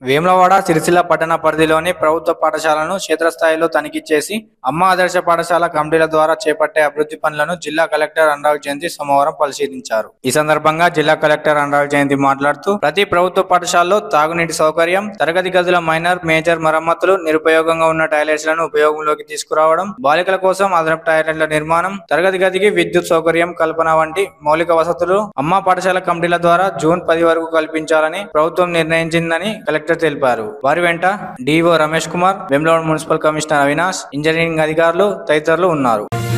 వేములవాడ సిరిసిల్ల పట్టణ పరిధిలోని ప్రభుత్వ పాఠశాలను క్షేత్రస్థాయిలో తనిఖీ చేసి అమ్మ ఆదర్శ పాఠశాల కమిటీల ద్వారా చేపట్టే అభివృద్ధి పనులను జిల్లా కలెక్టర్ అనురాగ్ జయంతి సోమవారం పరిశీలించారు ఈ సందర్భంగా జిల్లా కలెక్టర్ అనురాగ్ జయంతి మాట్లాడుతూ ప్రతి ప్రభుత్వ పాఠశాలలో తాగునీటి సౌకర్యం తరగతి గదుల మైనర్ మేజర్ మరమ్మతులు నిరుపయోగంగా ఉన్న టాయిలెట్స్ లను ఉపయోగంలోకి తీసుకురావడం బాలికల కోసం అదనపు టాయిలెట్ల నిర్మాణం తరగతి గదికి విద్యుత్ సౌకర్యం కల్పన వంటి మౌలిక వసతులు అమ్మ పాఠశాల కమిటీల ద్వారా జూన్ పది వరకు కల్పించాలని ప్రభుత్వం నిర్ణయించిందని కలెక్టర్ తెలిపారు వారి వెంట DO Ramesh Kumar Vemulawada municipal commissioner Avinash engineering అధికారులు తదితరులు ఉన్నారు